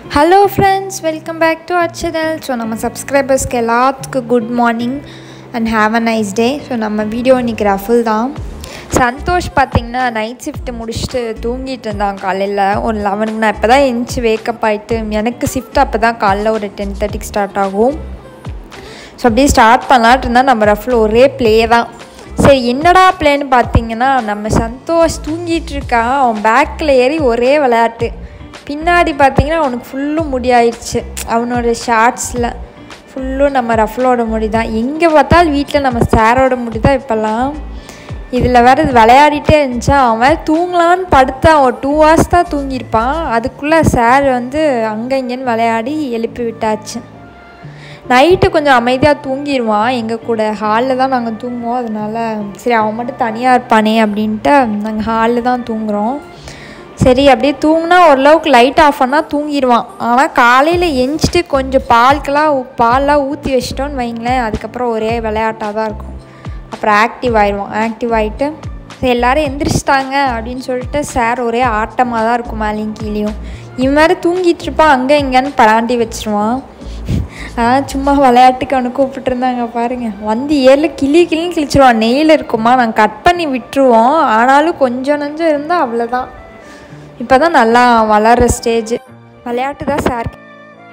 hello friends welcome back to our channel so நம்ம சப்ஸ்கிரைபர்ஸ்க்கு எல்லாத்துக்கும் good morning and have a nice day so நம்ம video இன்றைக்கி ரஃபுல் தான் சந்தோஷ் பார்த்திங்கன்னா நைட் ஷிஃப்ட் முடிச்சுட்டு தூங்கிட்டு இருந்தான் காலையில் ஒரு லெவனுக்கு நான் இப்போ தான் எந்திச்சு வேக்கப் ஆகிட்டு எனக்கு ஷிஃப்ட் அப்போ தான் காலைல ஒரு டென் தேர்ட்டிக்கு ஸ்டார்ட் ஆகும் ஸோ அப்படியே ஸ்டார்ட் பண்ணலாட்டு இருந்தால் நம்ம ரஃபில் ஒரே ப்ளே தான் சரி என்னடா பிளேன்னு பார்த்தீங்கன்னா நம்ம சந்தோஷ் தூங்கிட்டு இருக்கான் அவன் பேக்கில் ஏறி ஒரே விளையாட்டு பின்னாடி பார்த்தீங்கன்னா அவனுக்கு ஃபுல்லும் முடி ஆயிடுச்சு அவனோட ஷார்ட்ஸில் ஃபுல்லும் நம்ம ரஃபலோட முடி தான் எங்கே பார்த்தாலும் வீட்டில் நம்ம சாரோட முடி தான் இப்போல்லாம் இதில் வேறு இது விளையாடிட்டே இருந்துச்சா அவன் வேறு தூங்கலான்னு படுத்தான் ஒரு டூ ஹவர்ஸ் தான் தூங்கியிருப்பான் அதுக்குள்ளே சார் வந்து அங்கே இங்கேன்னு விளையாடி எழுப்பி விட்டாச்சு நைட்டு கொஞ்சம் அமைதியாக தூங்கிடுவான் எங்கள் கூட ஹாலில் தான் நாங்கள் தூங்குவோம் அதனால் சரி அவன் மட்டும் தனியாக இருப்பானே அப்படின்ட்டு நாங்கள் ஹாலில் தான் தூங்குகிறோம் சரி அப்படியே தூங்கினா ஓரளவுக்கு லைட் ஆஃப் பண்ணால் தூங்கிடுவான் ஆனால் காலையில் எஞ்சிட்டு கொஞ்சம் பால்க்கெல்லாம் ஊ- பால்லாம் ஊற்றி வச்சிட்டோன்னு வைங்களேன் அதுக்கப்புறம் ஒரே விளையாட்டாக தான் இருக்கும் அப்புறம் ஆக்டிவ் ஆயிடுவான் ஆக்டிவ் ஆகிட்டு சரி எல்லாரும் எந்திரிச்சிட்டாங்க அப்படின்னு சொல்லிட்டு சார் ஒரே ஆட்டமாக தான் இருக்கும் மேலேயும் கீழேயும் இவன் வேறு தூங்கிட்டு இருப்பான் அங்கே இங்கேன்னு பராண்டி வச்சிருவான் ஆ சும்மா விளையாட்டுக்கு அவனை கூப்பிட்டுருந்தாங்க பாருங்க வந்து ஏரில் கிளி கிளின்னு கிழிச்சிருவான் நெயில் இருக்குமா நாங்கள் கட் பண்ணி விட்டுருவோம் ஆனாலும் கொஞ்சம் நஞ்சம் இருந்தால் அவ்வளோதான் இப்போ தான் நல்லா வளர்கிற ஸ்டேஜ் விளையாட்டு தான் சார்